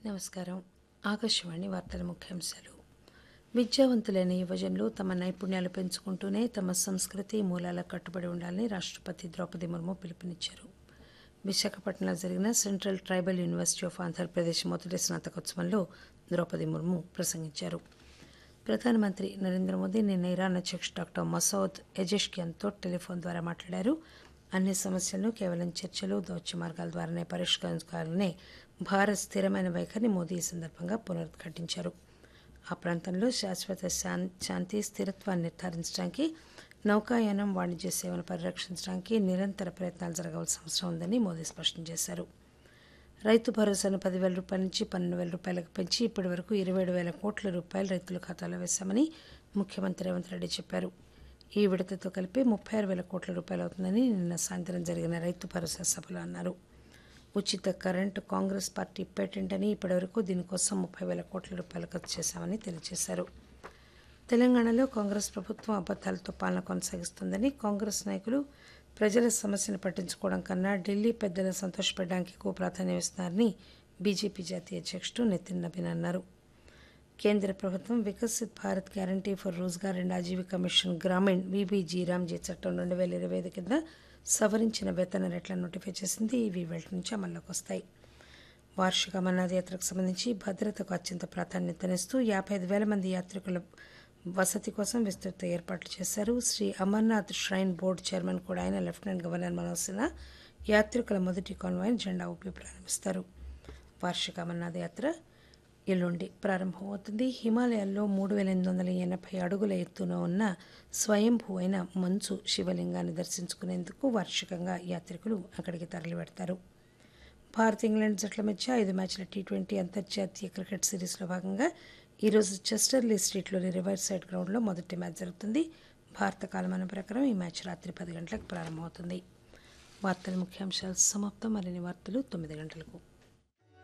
నమస్కారం ఆకాశవాణి వార్తల ముఖ్యాంశాలు విద్యావంతులైన యువజనులు తమ నైపుణ్యాలు పెంచుకుంటూనే తమ సంస్కృతి మూలాలకు కట్టుబడి ఉండాలని రాష్ట్రపతి ద్రౌపది ముర్ము పిలుపునిచ్చారు విశాఖపట్నంలో జరిగిన central tribal university of Andhra Pradesh మొదటి స్నాతకోత్సవంలో ద్రౌపది ముర్ము ప్రసంగించారు ప్రధానమంత్రి నరేంద్ర మోదీ నిన్న ఇరాన్ అధ్యక్షుడు డాక్టర్ మసౌద్ ఎజెష్కియాన్తో టెలిఫోన్ ద్వారా మాట్లాడారు అన్ని సమస్యలను కేవలం చర్చలు దౌత్య మార్గాల ద్వారానే పరిష్కరించాలనే భారత్ స్థిరమైన వైఖరిని మోదీ ఈ సందర్భంగా పునరుద్ఘాటించారు ఆ ప్రాంతంలో శాశ్వత శాం- శాంతి స్థిరత్వాన్ని నిర్ధారించడానికి నౌకాయానం వాణిజ్య సేవను పరిరక్షించడానికి నిరంతర ప్రయత్నాలు జరగవలసిన అవసరం ఉందని మోదీ స్పష్టం చేశారు రైతు భరోసాను పదివేల రూపాయల నుంచి పన్నెండు వేల రూపాయలకు పెంచి ఇప్పటి వరకు ఇరవై ఏడు వేల కోట్ల రూపాయలు రైతుల ఖాతాలో వేశామని ముఖ్యమంత్రి రేవంత్ రెడ్డి చెప్పారు ఈ విడతతో కలిపి ముప్పై ఆరు వేల కోట్ల రూపాయలు అవుతుందని నిన్న సాయంత్రం జరిగిన రైతు భరోసా సభలో అన్నారు ఉచిత కరెంటు కాంగ్రెస్ పార్టీ పేటెంట్ అని ఇప్పటివరకు దీనికోసం ముప్పై వేల కోట్ల రూపాయలు ఖర్చు చేశామని తెలియజేశారు తెలంగాణలో కాంగ్రెస్ ప్రభుత్వం అబద్దాలతో పాలన కొనసాగిస్తోందని కాంగ్రెస్ నాయకులు ప్రజల సమస్యను పట్టించుకోవడం కన్నా ఢిల్లీ పెద్దలను సంతోషపెట్టడానికి ఎక్కువ ప్రాధాన్యం ఇస్తున్నారని బీజేపీ జాతీయ అధ్యక్షుడు నితిన్ నబీన్ అన్నారు కేంద్ర ప్రభుత్వం Viksit Bharat guarantee for Rozgar and Ajeevika mission Gramin VBG Ramji చట్టం రెండు వేల ఇరవై ఐదు కింద సవరించిన వేతన రేట్లను నోటిఫై చేసింది ఇవి వేటి నుంచి అమల్లోకి వస్తాయి వార్షిక అమర్నాథ్ యాత్రకు సంబంధించి భద్రతకు అత్యంత ప్రాధాన్యతనిస్తూ యాభై ఐదు వేల మంది యాత్రికుల వసతి కోసం విస్తృత ఏర్పాట్లు చేశారు Shri Amarnath shrine board chairman కూడా ఆయన లెఫ్టినెంట్ గవర్నర్ మనోజ్ సిన్హా యాత్రికుల మొదటి కాన్వాయ్ని జెండా ఊపి ప్రారంభిస్తారు వార్షిక అమర్నాథ్ యాత్ర ఎల్లుండి ప్రారంభమవుతుంది హిమాలయాల్లో మూడు వేల ఎనిమిది వందల ఎనభై అడుగుల ఎత్తున ఉన్న స్వయంభూ అయిన మంచు శివలింగాన్ని దర్శించుకునేందుకు వార్షికంగా యాత్రికులు అక్కడికి తరలి వెడతారు భారత్ ఇంగ్లాండ్ జట్ల మధ్య ఐదు మ్యాచ్ల టీ ట్వంటీ అంతర్జాతీయ క్రికెట్ సిరీస్లో భాగంగా ఈరోజు చెస్టర్లీ స్ట్రీట్లోని రివర్ సైడ్ గ్రౌండ్లో మొదటి మ్యాచ్ జరుగుతుంది భారత కాలమానం ప్రకారం ఈ మ్యాచ్ రాత్రి పది గంటలకు ప్రారంభమవుతుంది వార్తల ముఖ్యాంశాలు సమాప్తం మరిన్ని వార్తలు తొమ్మిది గంటలకు